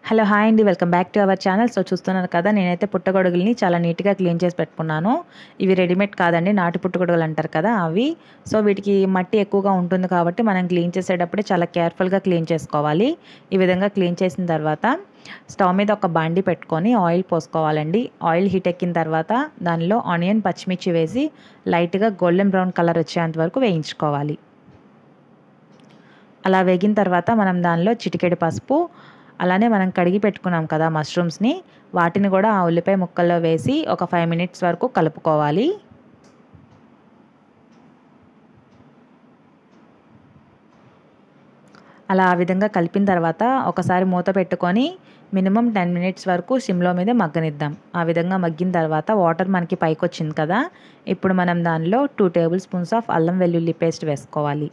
hello hi అండి welcome back to our channel so చూస్తున్నారు కదా నేనైతే పుట్టగొడుగుల్ని చాలా నీట్గా క్లీన్ చేసి పెట్టుకున్నాను ఇవి రెడీమేడ్ కాదండి నాటు పుట్టగొడుగులు అంటారు కదా అవి సో వీటికి మట్టి ఎక్కువగా ఉంటుంది కాబట్టి మనం క్లీన్ చేసేటప్పుడే చాలా కేర్ఫుల్గా క్లీన్ చేసుకోవాలి ఈ విధంగా క్లీన్ చేసిన తర్వాత స్టవ్ మీద ఒక బాండి పెట్టుకొని ఆయిల్ పోసుకోవాలండి ఆయిల్ హీట్ ఎక్కిన తర్వాత దానిలో ఆనియన్ పచ్చిమిర్చి వేసి లైట్గా గోల్డెన్ బ్రౌన్ కలర్ వచ్చేంత వరకు వేయించుకోవాలి అలా వేగిన తర్వాత మనం దానిలో చిటికెడు పసుపు అలానే మనం కడిగి పెట్టుకున్నాం కదా మష్రూమ్స్ని వాటిని కూడా ఆ ఉల్లిపాయ ముక్కల్లో వేసి ఒక ఫైవ్ మినిట్స్ వరకు కలుపుకోవాలి అలా ఆ విధంగా కలిపిన తర్వాత ఒకసారి మూత పెట్టుకొని మినిమం టెన్ మినిట్స్ వరకు సిమ్లో మీద మగ్గనిద్దాం ఆ విధంగా మగ్గిన తర్వాత వాటర్ మనకి పైకి వచ్చింది కదా ఇప్పుడు మనం దానిలో టూ టేబుల్ స్పూన్స్ ఆఫ్ అల్లం వెల్లుల్లి పేస్ట్ వేసుకోవాలి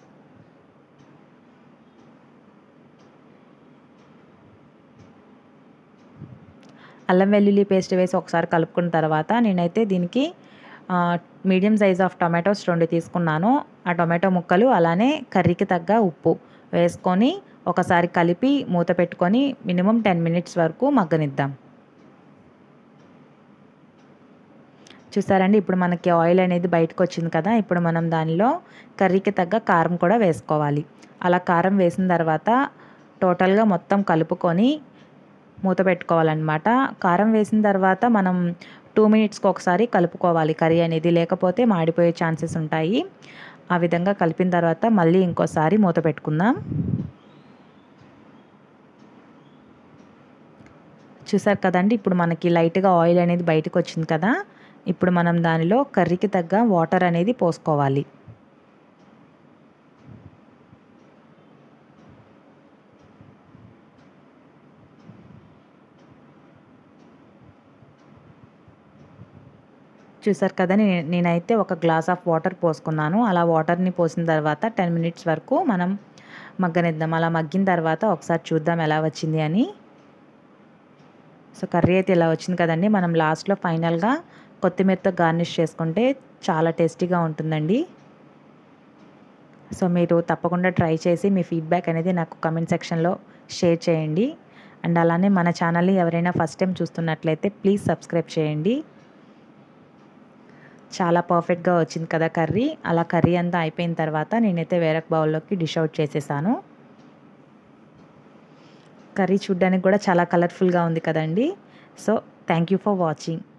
అల్లం వెల్లుల్లి పేస్ట్ వేసి ఒకసారి కలుపుకున్న తర్వాత నేనైతే దీనికి మీడియం సైజ్ ఆఫ్ టొమాటోస్ రెండు తీసుకున్నాను ఆ టొమాటో ముక్కలు అలానే కర్రీకి తగ్గ ఉప్పు వేసుకొని ఒకసారి కలిపి మూత పెట్టుకొని మినిమం టెన్ మినిట్స్ వరకు మగ్గనిద్దాం చూసారండి ఇప్పుడు మనకి ఆయిల్ అనేది బయటకు వచ్చింది కదా ఇప్పుడు మనం దానిలో కర్రీకి తగ్గ కారం కూడా వేసుకోవాలి అలా కారం వేసిన తర్వాత టోటల్గా మొత్తం కలుపుకొని మూత పెట్టుకోవాలన్నమాట కారం వేసిన తర్వాత మనం టూ మినిట్స్కి ఒకసారి కలుపుకోవాలి కర్రీ అనేది లేకపోతే మాడిపోయే ఛాన్సెస్ ఉంటాయి ఆ విధంగా కలిపిన తర్వాత మళ్ళీ ఇంకోసారి మూత పెట్టుకుందాం చూసారు కదండి ఇప్పుడు మనకి లైట్గా ఆయిల్ అనేది బయటకు వచ్చింది కదా ఇప్పుడు మనం దానిలో కర్రీకి తగ్గ వాటర్ అనేది పోసుకోవాలి చూసారు కదా నేనైతే ఒక గ్లాస్ ఆఫ్ వాటర్ పోసుకున్నాను అలా వాటర్ని పోసిన తర్వాత టెన్ మినిట్స్ వరకు మనం మగ్గనిద్దాం అలా మగ్గిన తర్వాత ఒకసారి చూద్దాం ఎలా వచ్చింది అని సో కర్రీ అయితే ఇలా వచ్చింది కదండి మనం లాస్ట్లో ఫైనల్గా కొత్తిమీరతో గార్నిష్ చేసుకుంటే చాలా టేస్టీగా ఉంటుందండి సో మీరు తప్పకుండా ట్రై చేసి మీ ఫీడ్బ్యాక్ అనేది నాకు కమెంట్ సెక్షన్లో షేర్ చేయండి అండ్ అలానే మన ఛానల్ని ఎవరైనా ఫస్ట్ టైం చూస్తున్నట్లయితే ప్లీజ్ సబ్స్క్రైబ్ చేయండి చాలా పర్ఫెక్ట్గా వచ్చింది కదా కర్రీ అలా కర్రీ అంతా అయిపోయిన తర్వాత నేనైతే వేరొక బౌల్లోకి డిష్ అవుట్ చేసేసాను కర్రీ చూడ్డానికి కూడా చాలా కలర్ఫుల్గా ఉంది కదండి so thank you for watching